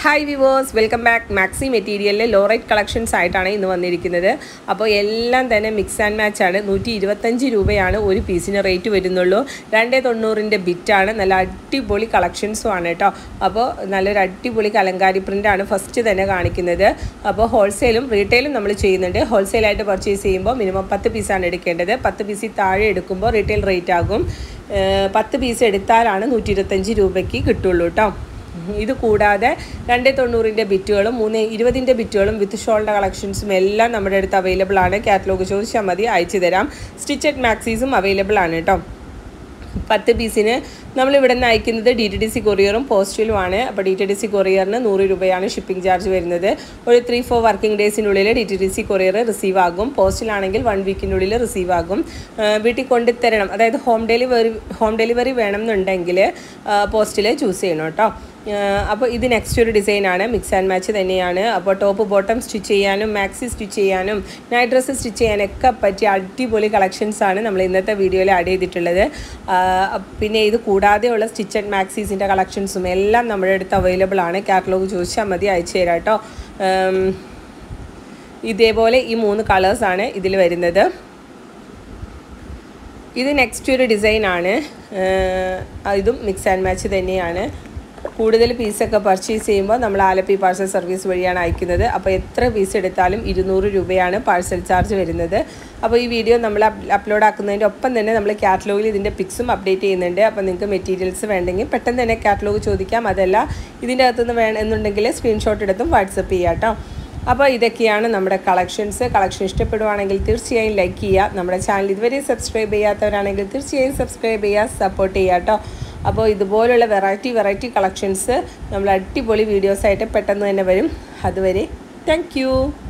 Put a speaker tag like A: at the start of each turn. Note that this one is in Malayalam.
A: hi viewers welcome back maxi മെറ്റീരിയലിലെ ലോ റേറ്റ് കളക്ഷൻസ് ആയിട്ടാണ് ഇന്ന് വന്നിരിക്കുന്നത് അപ്പോൾ എല്ലാം തന്നെ മിക്സ് ആൻഡ് മാച്ച് ആണ് നൂറ്റി ഇരുപത്തഞ്ച് രൂപയാണ് ഒരു പീസിന് റേറ്റ് വരുന്നുള്ളൂ രണ്ടേ തൊണ്ണൂറിൻ്റെ ബിറ്റാണ് നല്ല അടിപൊളി കളക്ഷൻസും ആണ് കേട്ടോ അപ്പോൾ നല്ലൊരു അടിപൊളി കലങ്കാരി പ്രിൻ്റാണ് ഫസ്റ്റ് തന്നെ കാണിക്കുന്നത് അപ്പോൾ ഹോൾസെയിലും റീറ്റെയിലും നമ്മൾ ചെയ്യുന്നുണ്ട് ഹോൾസെയിലായിട്ട് പർച്ചേസ് ചെയ്യുമ്പോൾ മിനിമം പത്ത് പീസാണ് എടുക്കേണ്ടത് പത്ത് പീസിൽ താഴെ എടുക്കുമ്പോൾ റീറ്റെയിൽ റേറ്റ് ആകും ഏഹ് പത്ത് പീസ് എടുത്താലാണ് നൂറ്റി ഇരുപത്തഞ്ച് രൂപയ്ക്ക് കിട്ടുള്ളൂ കേട്ടോ ഇത് കൂടാതെ രണ്ട് തൊണ്ണൂറിൻ്റെ ബിറ്റുകളും മൂന്ന് ഇരുപതിൻ്റെ ബിറ്റുകളും വിത്ത് ഷോളിൻ്റെ കളക്ഷൻസും എല്ലാം നമ്മുടെ അടുത്ത് അവൈലബിൾ ആണ് കാറ്റലോഗ് ചോദിച്ചാൽ മതി അയച്ചു തരാം സ്റ്റിച്ചഡ് മാക്സീസും അവൈലബിൾ ആണ് കേട്ടോ പത്ത് പീസിന് നമ്മൾ ഇവിടെ നിന്ന് അയക്കുന്നത് ഡി ടി ഡി സി കൊറിയറും പോസ്റ്റിലുമാണ് അപ്പോൾ ഡി ടി ഡി സി കൊറിയറിന് നൂറ് രൂപയാണ് ഷിപ്പിംഗ് ചാർജ് വരുന്നത് ഒരു ത്രീ ഫോർ വർക്കിംഗ് ഡേയ്സിനുള്ളിൽ ഡി ടി ഡി സി കൊറിയർ റിസീവ് ആകും പോസ്റ്റിലാണെങ്കിൽ വൺ വീക്കിനുള്ളിൽ റിസീവ് ആകും ആ, വീട്ടിൽ കൊണ്ടുതരണം അതായത് ഹോം ഡെലിവറി ഹോം ഡെലിവറി വേണം എന്നുണ്ടെങ്കിൽ പോസ്റ്റിൽ ചൂസ് ചെയ്യണം കേട്ടോ അപ്പോൾ ഇത് നെക്സ്റ്റ് ഒരു ഡിസൈനാണ് മിക്സ് ആൻഡ് മാച്ച് തന്നെയാണ് അപ്പോൾ ടോപ്പ് ബോട്ടം സ്റ്റിച്ച് ചെയ്യാനും മാക്സി സ്റ്റിച്ച് ചെയ്യാനും നൈറ്റ് ഡ്രസ്സ് സ്റ്റിച്ച് ചെയ്യാനൊക്കെ പറ്റിയ അടിപൊളി കളക്ഷൻസ് ആണ് നമ്മൾ ഇന്നത്തെ വീഡിയോയിൽ ആഡ് ചെയ്തിട്ടുള്ളത് ആ, പിന്നെ ഇത് കൂടാതെയുള്ള സ്റ്റിച്ചഡ് മാക്സീസിൻ്റെ കളക്ഷൻസും എല്ലാം നമ്മുടെ അടുത്ത് അവൈലബിൾ ആണ് കാറ്റലോഗ് ചോദിച്ചാൽ മതി അയച്ചു തരാം കേട്ടോ ഉം, ഇതേപോലെ ഈ മൂന്ന് കളേഴ്സാണ് ഇതിൽ വരുന്നത് ഇത് നെക്സ്റ്റ് ഒരു ഡിസൈനാണ് ഇതും മിക്സ് ആൻഡ് മാച്ച് തന്നെയാണ് കൂടുതൽ പീസൊക്കെ പർച്ചേസ് ചെയ്യുമ്പോൾ നമ്മൾ ആലപ്പി പാഴ്സൽ സർവീസ് വഴിയാണ് അയക്കുന്നത് അപ്പോൾ എത്ര പീസ് എടുത്താലും ഇരുന്നൂറ് രൂപയാണ് പാഴ്സൽ ചാർജ് വരുന്നത് അപ്പോൾ ഈ വീഡിയോ നമ്മൾ അപ്ലോഡ് ആക്കുന്നതിൻ്റെ ഒപ്പം തന്നെ നമ്മൾ കാറ്റലോഗിൽ ഇതിൻ്റെ പിക്സും അപ്ഡേറ്റ് ചെയ്യുന്നുണ്ട് അപ്പോൾ നിങ്ങൾക്ക് മെറ്റീരിയൽസ് വേണ്ടെങ്കിൽ പെട്ടെന്ന് തന്നെ കാറ്റലോഗ് ചോദിക്കാം അതല്ല ഇതിൻ്റെ അകത്തുനിന്ന് വേണം എന്നുണ്ടെങ്കിൽ സ്ക്രീൻഷോട്ട് എടുത്തും വാട്സപ്പ് ചെയ്യാം കേട്ടോ അപ്പോൾ ഇതൊക്കെയാണ് നമ്മുടെ കളക്ഷൻസ് കളക്ഷൻ ഇഷ്ടപ്പെടുവാണെങ്കിൽ തീർച്ചയായും ലൈക്ക് ചെയ്യുക നമ്മുടെ ചാനൽ ഇതുവരെ സബ്സ്ക്രൈബ് ചെയ്യാത്തവരാണെങ്കിൽ തീർച്ചയായും സബ്സ്ക്രൈബ് ചെയ്യുക സപ്പോർട്ട് ചെയ്യുക കേട്ടോ അപ്പോൾ ഇതുപോലുള്ള വെറൈറ്റി വെറൈറ്റി കളക്ഷൻസ് നമ്മൾ അടിപൊളി വീഡിയോസായിട്ട് പെട്ടെന്ന് തന്നെ വരും അതുവരെ താങ്ക്